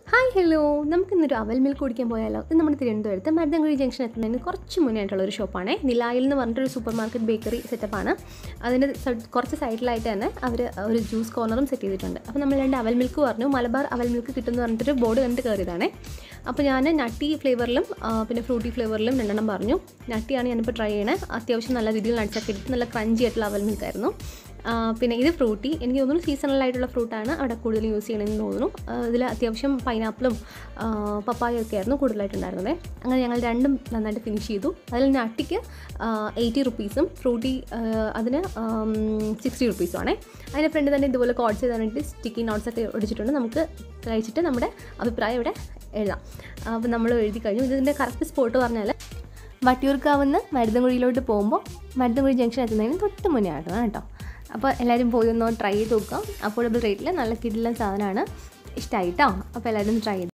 hi hello നമുക്ക് ഇന്നൊരു അവൽ മിൽക്ക് കുടിക്കാൻ പോയാലോ ഇത് നമ്മുടെ തിരുവനന്തപുരത്ത് മരുതൻകുഴി ജംഗ്ഷൻ എത്തുന്നതിന് കുറച്ച് മുന്നേ ആയിട്ടുള്ള ഒരു ഷോപ്പാണ് നിലായിൽ എന്ന് പറഞ്ഞിട്ടൊരു സൂപ്പർ മാർക്കറ്റ് ബേക്കറി സെറ്റപ്പാണ് അതിൻ്റെ സ- കുറച്ച് സൈഡിലായിട്ട് തന്നെ അവർ ഒരു ജ്യൂസ് കോർണറും സെറ്റ് ചെയ്തിട്ടുണ്ട് അപ്പോൾ നമ്മൾ രണ്ട് അവൽ മിൽക്ക് പറഞ്ഞു മലബാർ അവൽ മിൽക്ക് കിട്ടുമെന്ന് പറഞ്ഞിട്ടൊരു ബോർഡ് കണ്ടിട്ട് കയറിയതാണേ അപ്പോൾ ഞാൻ നട്ടി ഫ്ലേവറിലും ആ, പിന്നെ ഫ്രൂട്ടി ഫ്ലേവറിലും രണ്ടെണ്ണം പറഞ്ഞു നട്ടിയാണ് ഞാനിപ്പോൾ ട്രൈ ചെയ്യണേ അത്യാവശ്യം നല്ല രീതിയിൽ നട്സൊക്കെ ഇട്ടിട്ട് നല്ല ക്രഞ്ചി ആയിട്ടുള്ള അവൽ മിൽക്ക് ആയിരുന്നു ആ, പിന്നെ ഇത് ഫ്രൂട്ടി എനിക്ക് തോന്നുന്നു സീസണൽ ആയിട്ടുള്ള ഫ്രൂട്ടാണ് അവിടെ കൂടുതൽ യൂസ് ചെയ്യണമെന്ന് തോന്നുന്നു ഇതിൽ അത്യാവശ്യം പൈനാപ്പിളും പപ്പായ ഒക്കെ ആയിരുന്നു കൂടുതലായിട്ടുണ്ടായിരുന്നത് അങ്ങനെ ഞങ്ങൾ രണ്ടും നന്നായിട്ട് ഫിനിഷ് ചെയ്തു അതിൽ നട്ടിക്ക് എയ്റ്റി റുപ്പീസും ഫ്രൂട്ടി അതിന് സിക്സ്റ്റി റുപ്പീസും ആണേ അതിൻ്റെ ഫ്രണ്ട് തന്നെ ഇതുപോലെ കോഡ്സ് ചെയ്താനായിട്ട് സ്റ്റിക്കി നോട്ട്സ് ഒക്കെ ഒടിച്ചിട്ടുണ്ട് നമുക്ക് കഴിച്ചിട്ട് നമ്മുടെ അഭിപ്രായം ഇവിടെ എഴുതാം അപ്പോൾ നമ്മൾ എഴുതി കഴിഞ്ഞു ഇതിൻ്റെ കറക്റ്റ് സ്പോട്ട് പറഞ്ഞാൽ വട്ടിയൂർക്കാവുന്ന മരുതൻകുഴിയിലോട്ട് പോകുമ്പോൾ മരുതൻകുഴി ജംഗ്ഷൻ എത്തുന്നതിന് തൊട്ട് മുന്നേ ആക്കണം കേട്ടോ അപ്പോൾ എല്ലാവരും പോയി ഒന്ന് ട്രൈ ചെയ്ത് നോക്കാം അഫോർഡബിൾ റേറ്റിൽ നല്ല കിടിലൻ സാധനമാണ് ഇഷ്ടമായിട്ടോ അപ്പോൾ എല്ലാവരും ഒന്ന് ട്രൈ ചെയ്ത്